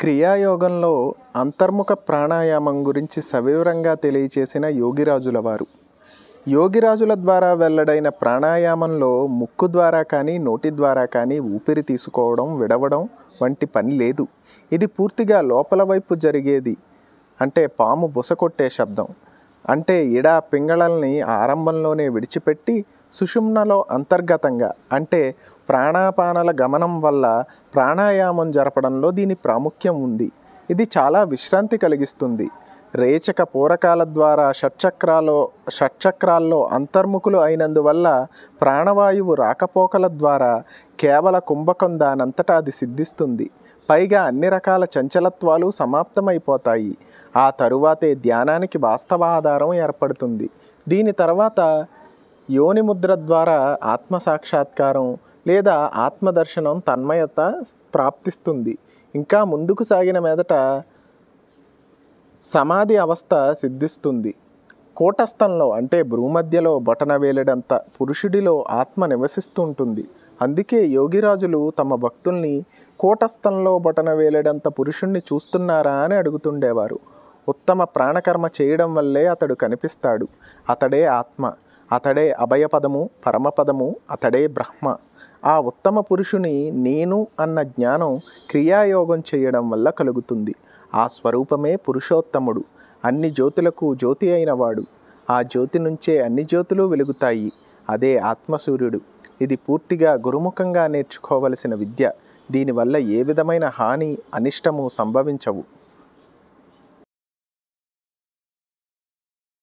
క్రియాయోగంలో అంతర్ముఖ ప్రాణాయామం గురించి సవివరంగా తెలియచేసిన యోగిరాజుల వారు యోగిరాజుల ద్వారా వెల్లడైన ప్రాణాయామంలో ముక్కు ద్వారా కానీ నోటి ద్వారా కానీ ఊపిరి తీసుకోవడం విడవడం వంటి పని లేదు ఇది పూర్తిగా లోపల వైపు జరిగేది అంటే పాము బుసకొట్టే శబ్దం అంటే ఇడ పింగళల్ని ఆరంభంలోనే విడిచిపెట్టి సుషుమ్నలో అంతర్గతంగా అంటే ప్రాణాపానల గమనం వల్ల ప్రాణాయామం జరపడంలో దీని ప్రాముఖ్యం ఉంది ఇది చాలా విశ్రాంతి కలిగిస్తుంది రేచక పూరకాల ద్వారా షట్చక్రాలో షట్చక్రాల్లో అంతర్ముఖులు అయినందువల్ల ప్రాణవాయువు రాకపోకల ద్వారా కేవల కుంభకం దానంతటా అది సిద్ధిస్తుంది పైగా అన్ని రకాల చంచలత్వాలు సమాప్తమైపోతాయి ఆ తరువాతే ధ్యానానికి వాస్తవ ఆధారం ఏర్పడుతుంది దీని తర్వాత యోని ముద్ర ద్వారా ఆత్మ సాక్షాత్కారం లేదా ఆత్మదర్శనం తన్మయత ప్రాప్తిస్తుంది ఇంకా ముందుకు సాగిన మీదట సమాధి అవస్థ సిద్ధిస్తుంది కూటస్థంలో అంటే భ్రూమధ్యలో బొటన వేలడంత పురుషుడిలో ఆత్మ నివసిస్తుంటుంది అందుకే యోగిరాజులు తమ భక్తుల్ని కూటస్థంలో బొటన వేలడంత పురుషుణ్ణి చూస్తున్నారా అని అడుగుతుండేవారు ఉత్తమ ప్రాణకర్మ చేయడం వల్లే అతడు కనిపిస్తాడు అతడే ఆత్మ అతడే అభయపదము పరమపదము అతడే బ్రహ్మ ఆ ఉత్తమ పురుషుని నేను అన్న జ్ఞానం క్రియాయోగం చేయడం వల్ల కలుగుతుంది ఆ స్వరూపమే పురుషోత్తముడు అన్ని జ్యోతులకు జ్యోతి అయినవాడు ఆ జ్యోతి నుంచే అన్ని జ్యోతులు వెలుగుతాయి అదే ఆత్మసూర్యుడు ఇది పూర్తిగా గురుముఖంగా నేర్చుకోవలసిన విద్య దీనివల్ల ఏ విధమైన హాని అనిష్టము సంభవించవు